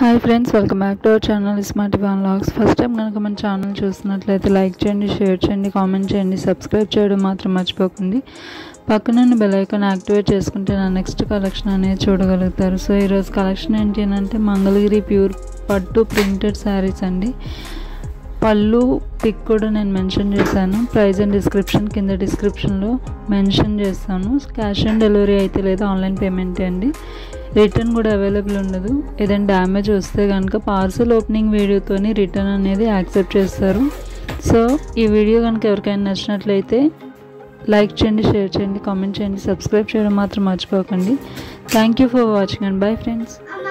hi friends welcome back to our channel smart one logs first time కనుక మన channel చూస్తున్నట్లయితే like చేయండి share చేయండి కామెంట్ చేయండి సబ్స్క్రైబ్ చేయడం మాత్రం మర్చిపోకండి పక్కనున్న బెల్ ఐకాన్ యాక్టివేట్ చేసుకుంటే నా నెక్స్ట్ కలెక్షన్ అనేది చూడగలుగుతారు సో ఈరోజు కలెక్షన్ ఏంటి అంటే మంగళగిరి ప్యూర్ పట్టు ప్రింటెడ్ శారీస్ అండి పళ్ళు పిక్ కూడా నేను మెన్షన్ చేశాను ప్రైస్ అండ్ డిస్క్రిప్షన్ కింద డిస్క్రిప్షన్లో మెన్షన్ చేస్తాను క్యాష్ ఆన్ డెలివరీ అయితే లేదు ఆన్లైన్ పేమెంటే అండి రిటర్న్ కూడా అవైలబుల్ ఉండదు ఏదైనా డ్యామేజ్ వస్తే కనుక పార్సల్ ఓపెనింగ్ వీడియోతోని రిటర్న్ అనేది యాక్సెప్ట్ చేస్తారు సో ఈ వీడియో కనుక ఎవరికైనా నచ్చినట్లయితే లైక్ చేయండి షేర్ చేయండి కామెంట్ చేయండి సబ్స్క్రైబ్ చేయడం మాత్రం మర్చిపోకండి thank you for watching and bye friends